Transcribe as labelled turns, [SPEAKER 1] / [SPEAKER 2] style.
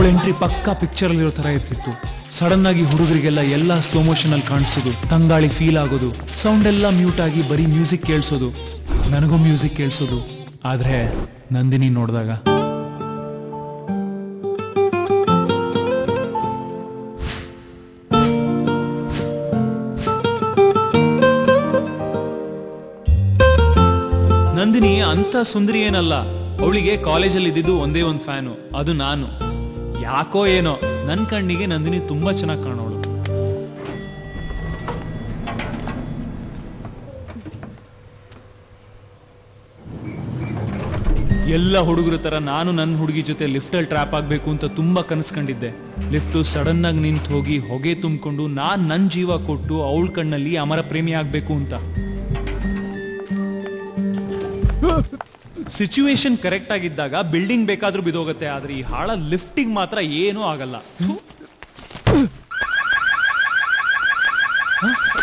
[SPEAKER 1] ಅವಳ ಎಂಟ್ರಿ ಪಕ್ಕಾ ಪಿಕ್ಚರ್ ಅಲ್ಲಿರೋ ತರ ಇರ್ತಿತ್ತು ಸಡನ್ ಆಗಿ ಹುಡುಗರಿಗೆಲ್ಲ ಎಲ್ಲ ಸ್ಲೋ ಮೋಷನ್ ಅಲ್ಲಿ ಕಾಣಿಸೋದು ತಂಗಾಳಿ ಫೀಲ್ ಆಗೋದು ಸೌಂಡ್ ಎಲ್ಲ ಮ್ಯೂಟ್ ಆಗಿ ಬರೀ ಮ್ಯೂಸಿಕ್ ಕೇಳಿಸೋದು ನನಗೂ ಮ್ಯೂಸಿಕ್ ಕೇಳಿಸೋದು ಆದ್ರೆ ನಂದಿನಿ ನೋಡಿದಾಗ ನಂದಿನಿ ಅಂತ ಸುಂದರಿ ಏನಲ್ಲ ಅವಳಿಗೆ ಕಾಲೇಜಲ್ಲಿ ಇದ್ದಿದ್ದು ಒಂದೇ ಒಂದು ಫ್ಯಾನು ಅದು ನಾನು ಯಾಕೋ ಏನೋ ನನ್ನ ಕಣ್ಣಿಗೆ ನಂದಿನಿ ತುಂಬಾ ಚೆನ್ನಾಗಿ ಕಾಣೋಳು ಎಲ್ಲ ಹುಡುಗರ ತರ ನಾನು ನನ್ನ ಹುಡುಗಿ ಜೊತೆ ಲಿಫ್ಟಲ್ಲಿ ಟ್ರ್ಯಾಪ್ ಆಗ್ಬೇಕು ಅಂತ ತುಂಬಾ ಕನಸ್ಕೊಂಡಿದ್ದೆ ಲಿಫ್ಟು ಸಡನ್ ಆಗಿ ನಿಂತು ಹೋಗಿ ಹೊಗೆ ತುಂಬಿಕೊಂಡು ನಾನ್ ನನ್ನ ಜೀವ ಕೊಟ್ಟು ಅವಳ ಕಣ್ಣಲ್ಲಿ ಅಮರ ಪ್ರೇಮಿ ಆಗ್ಬೇಕು ಅಂತ ಸಿಚುವೇಶನ್ ಕರೆಕ್ಟ್ ಆಗಿದ್ದಾಗ ಬಿಲ್ಡಿಂಗ್ ಬೇಕಾದ್ರೂ ಬಿದೋಗತ್ತೆ ಆದ್ರೆ ಈ ಹಾಳ ಲಿಫ್ಟಿಂಗ್ ಮಾತ್ರ ಏನೂ ಆಗಲ್ಲ ಥು. ಹ?